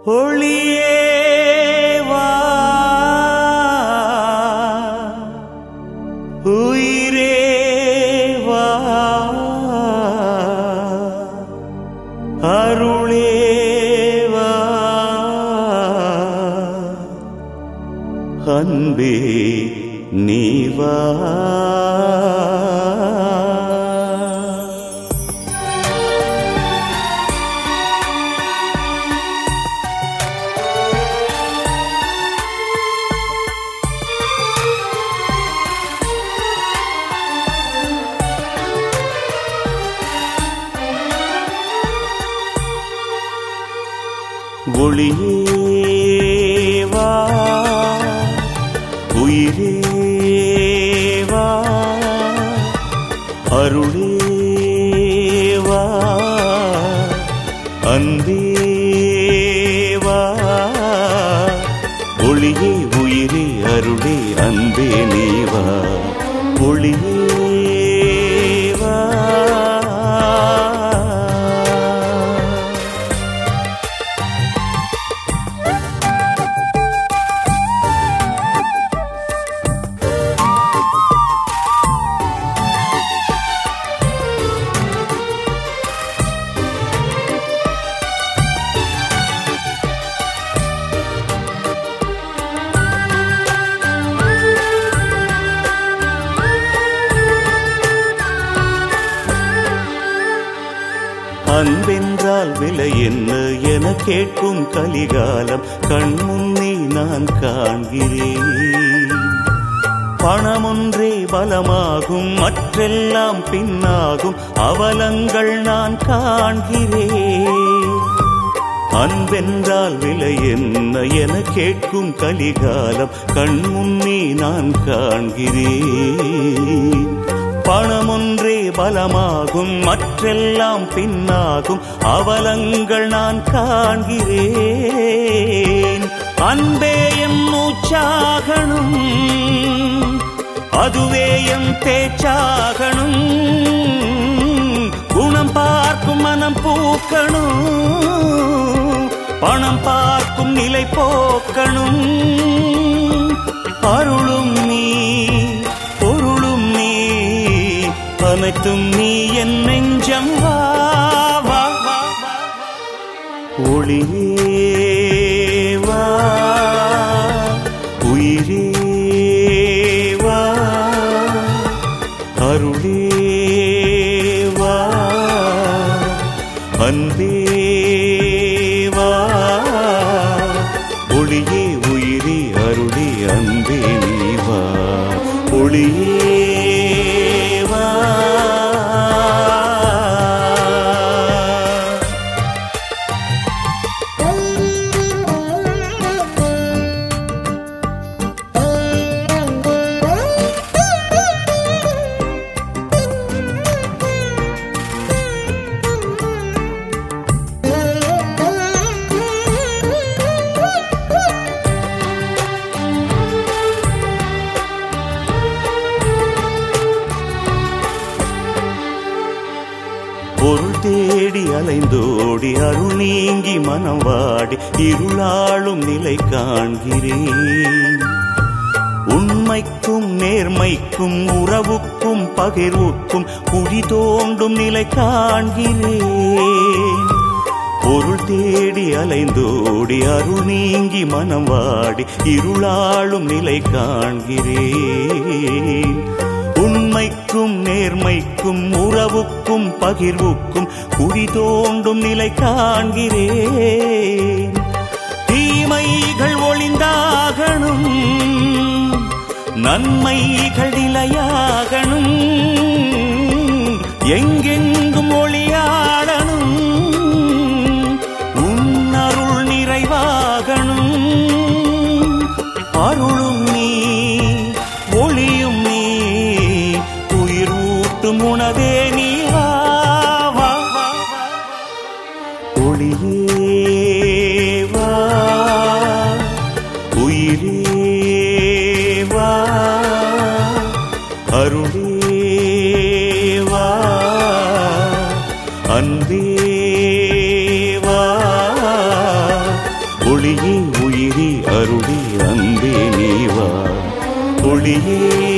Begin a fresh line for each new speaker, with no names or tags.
ஒளியே வா உயிரே வா அருளே வா அன்பே நீ வா ஒளியே வா உயிரே வா அருளே வா அன்பே வா ஒளியே உயிரே அருளே அன்பே நீ வா ஒளியே வா அன்பென்றால் விலை என்ன என கேட்கும் கலிகாலம் கண்முன்னே நான் காண்கிறேன் பணமொன்றே பலமாகும் மற்றெல்லாம் பின்னாகும் அவலங்கள் நான் காண்கிறேன் அன்பென்றால் விலை என்ன என கேட்கும் கலிகாலம் கண்முன்னே நான் காண்கிறேன் பணமொன்றே பலமாகும் மற்றெல்லாம் பின்னாகும் அவலங்கள் நான் காண்கிறேன் அன்பே எம் மூச்சாகணும் அதுவே எம் பேச்சாகணும் குணம் பார்க்கும் மனம் பூக்கணும் பணம் பார்க்கும் நிலை போக்கணும் அருளும் நீ பொருளும் நீ அனைத்தும் நீ என் நெஞ்சம் வா வா வா வா. ஒளியே வா உயிரே வா அருளே வா அன்பே வா ஒளியே உயிரே அருளே அன்பே நீ வா ஒளியே வா பொருள் தேடி அலைந்தோடி அருள் நீங்கி மனம் வாடி இருளாளும் நிலை காண்கிறேன் உண்மைக்கும் நேர்மைக்கும் உறவுக்கும் பகிர்வுக்கும் குழி தோண்டும் நிலை காண்கிறேன் பொருள் தேடி அலைந்தோடி அருள் நீங்கி மனம் வாடி இருளாளும் நிலை காண்கிறேன் உண்மைக்கும் நேர்மைக்கும் உறவுக்கும் பகிர்வுக்கும் குழி தோண்டும் நிலை காண்கிறேன் தீமைகள் ஒளிந்தாகணும் நன்மைகள் நிலையாகணும் எங்கெங்கும் ஒளியாடணும் உன்னருள் நிறைவாகணும் அருளும் நீ ஒளியும் நீ உயிர் ஊட்டும் உணவே நீ வா வா வா வா. ஒளியே வா உயிரே வா அருளே வா ஒளியே உயிரே அருளே அன்பே நீவா ஒளியே